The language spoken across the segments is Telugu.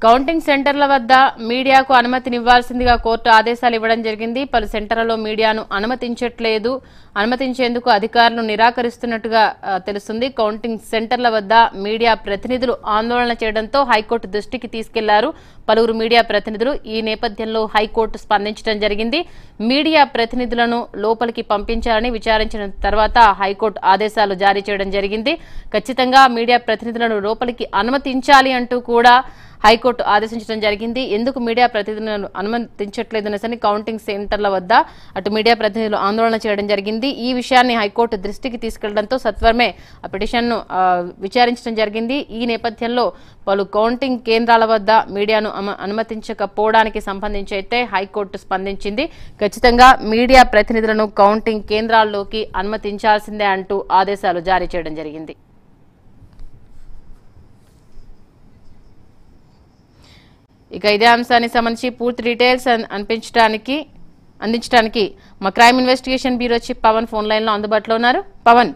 కౌంటింగ్ సెంటర్ల వద్ద మీడియాకు అనుమతినివ్వాల్సిందిగా కోర్టు ఆదేశాలు ఇవ్వడం జరిగింది పలు సెంటర్లలో మీడియాను అనుమతించట్లేదు అనుమతించేందుకు అధికారులు నిరాకరిస్తున్నట్టుగా ఆ, తెలుస్తుంది కౌంటింగ్ సెంటర్ల వద్ద మీడియా ప్రతినిధులు ఆందోళన చేయడంతో హైకోర్టు దృష్టికి తీసుకెళ్లారు పలువురు మీడియా ప్రతినిధులు ఈ నేపథ్యంలో హైకోర్టు స్పందించడం జరిగింది మీడియా ప్రతినిధులను లోపలికి పంపించాలని విచారించిన తర్వాత హైకోర్టు ఆదేశాలు జారీ చేయడం జరిగింది ఖచ్చితంగా మీడియా ప్రతినిధులను లోపలికి అనుమతించాలి అంటూ కూడా హైకోర్టు ఆదేశించడం జరిగింది ఎందుకు మీడియా ప్రతినిధులను అనుమతించట్లేదు అనేసని కౌంటింగ్ సెంటర్ల వద్ద అటు మీడియా ప్రతినిధులు ఆందోళన చేయడం జరిగింది ఈ విషయాన్ని హైకోర్టు దృష్టికి తీసుకెళ్లడంతో సత్వరమే ఆ పిటిషన్ను ఆ, విచారించడం జరిగింది ఈ నేపథ్యంలో పలు కౌంటింగ్ కేంద్రాల వద్ద మీడియాను అమ- అనుమతించకపోవడానికి సంబంధించి అయితే హైకోర్టు స్పందించింది ఖచ్చితంగా మీడియా ప్రతినిధులను కౌంటింగ్ కేంద్రాల్లోకి అనుమతించాల్సిందే అంటూ ఆదేశాలు జారీ చేయడం జరిగింది ఇక ఇదే అంశానికి సంబంధించి పూర్తి డీటెయిల్స్ అన్- అనిపించడానికి అందించడానికి మా crime investigation bureau chief Pavan phone line లో అందుబాటులో ఉన్నారు పవన్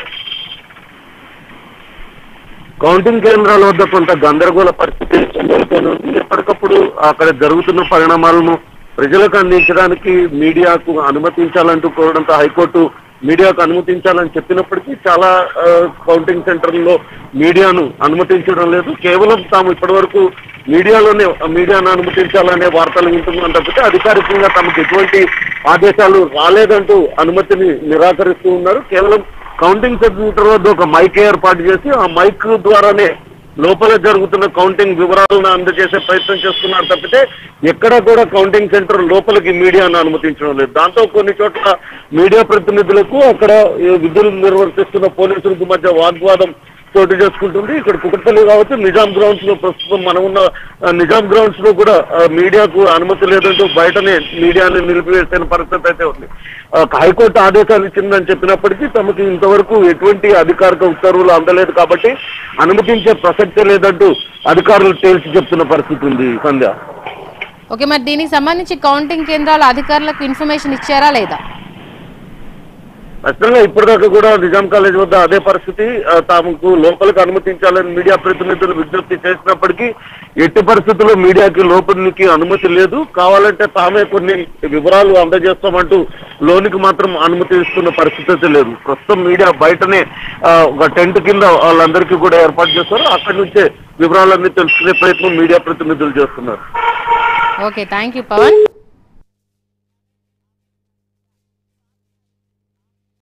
కౌంటింగ్ కేంద్రాల వద్ద కొంత గందరగోళ పరిస్థితి నెలకొంది. ఎప్పటికప్పుడు అక్కడ జరుగుతున్న పరిణామాలను ప్రజలకు అందించడానికి మీడియాకు అనుమతించాలంటూ కోరడంతో హైకోర్టు మీడియాకు అనుమతించాలని చెప్పినప్పటికీ చాలా ఆ, కౌంటింగ్ సెంటర్లలో మీడియాను అనుమతించడం లేదు కేవలం తాము ఇప్పటివరకు మీడియాలోనే మీడియాను అనుమతించాలనే వార్తలు వింటున్నాం తప్పితే అధికారికంగా తమకు ఎటువంటి ఆదేశాలు రాలేదంటూ అనుమతిని నిరాకరిస్తూ ఉన్నారు కేవలం కౌంటింగ్ సెంటర్ వద్ద ఒక మైక్ ఏర్పాటు చేసి ఆ మైక్ ద్వారానే లోపల జరుగుతున్న కౌంటింగ్ వివరాలను అందజేసే ప్రయత్నం చేస్తున్నారు తప్పితే ఎక్కడా కూడా కౌంటింగ్ సెంటర్ లోపలికి మీడియాను అనుమతించడం లేదు దాంతో కొన్ని చోట్ల మీడియా ప్రతినిధులకు అక్కడ ఈ విధులు నిర్వర్తిస్తున్న పోలీసులకు మధ్య వాగ్వాదం చోటు చేసుకుంటుంది ఇక్కడ కుకట్పల్లి కావచ్చు నిజాం గ్రౌండ్స్ లో ప్రస్తుతం మనం ఉన్న ఆ, నిజాం గ్రౌండ్స్ లో కూడా ఆ, మీడియాకు అనుమతి లేదంటూ బయటనే మీడియాని నిలిపివేసిన పరిస్థితి అయితే ఉంది ఆ, హైకోర్టు ఆదేశాలు ఇచ్చిందని చెప్పినప్పటికీ తమకు ఇంతవరకు ఎటువంటి అధికారిక ఉత్తర్వులు అందలేదు కాబట్టి అనుమతించే ప్రసక్తే లేదంటూ అధికారులు తేల్చి చెప్తున్న పరిస్థితి ఉంది సంధ్య ఓకే మరి దీనికి సంబంధించి కౌంటింగ్ కేంద్రాల అధికారులకు ఇన్ఫర్మేషన్ ఇచ్చారా లేదా ఖచ్చితంగా ఇప్పటిదాకా కూడా నిజాం కాలేజ్ వద్ద అదే పరిస్థితి ఆ, తమకు లోపలికి అనుమతించాలని మీడియా ప్రతినిధులు విజ్ఞప్తి చేసినప్పటికీ ఎట్టి పరిస్థితుల్లో మీడియాకి లోపలికి అనుమతి లేదు కావాలంటే తామే కొన్ని వివరాలు అందజేస్తామంటూ లోనికి మాత్రం అనుమతి ఇస్తున్న పరిస్థితి అయితే లేదు ప్రస్తుతం మీడియా బయటనే ఆ, ఒక టెంట్ కింద వాళ్ళందరికీ కూడా ఏర్పాటు చేస్తారు అక్కడి నుంచే వివరాలన్నీ తెలుసుకునే ప్రయత్నం మీడియా ప్రతినిధులు చేస్తున్నారు ఓకే థ్యాంక్ యూ పవన్